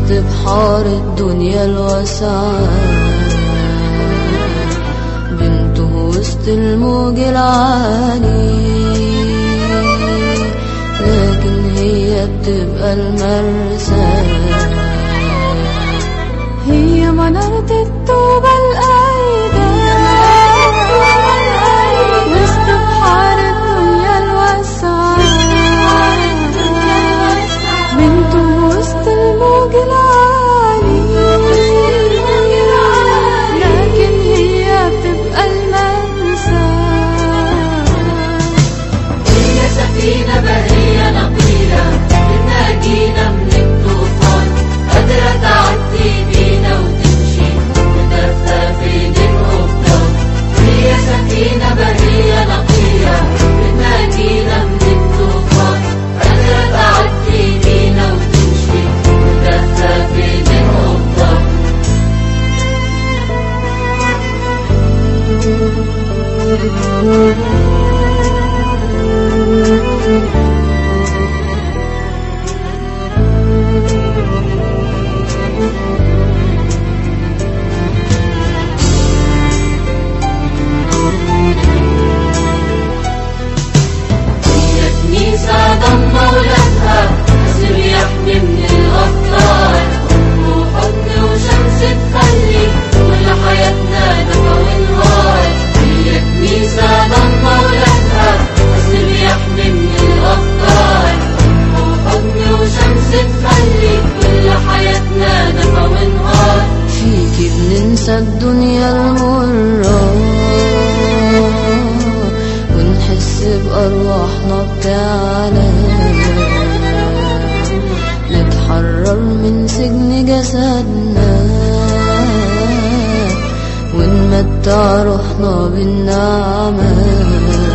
وسط بحار الدنيا الواسعة بنته وسط الموج العالي لكن هي بتبقى المرسى هي منارة التوبة القايدة وسط بحار الدنيا الواسعة بنته وسط الموج العالي لكن هي بتبقى المنسى هي سفينة برية نقية بتناجينا من الطوفان قادرة تعدي بينا وتمشي وتدفى في ايدين قبطان هي سفينة برية نقية بتناجينا من الطوفان قادرة تعدي بينا وتمشي وتدفى في ايدين قبطان هي كنيسة ضم ولادها اسم يحمي من الأبطال أم وحضن وشمس تخلي كل حياتنا دفا ونهار هي كنيسة ضم ولادها اسم يحمي من الأبطال أم وحضن وشمس تخلي كل حياتنا دفا ونهار فيكي بننسى الدنيا المرة ونحس بأرواحنا بتعلى نتحرر من سجن جسدنا ونمتع روحنا بالنعمة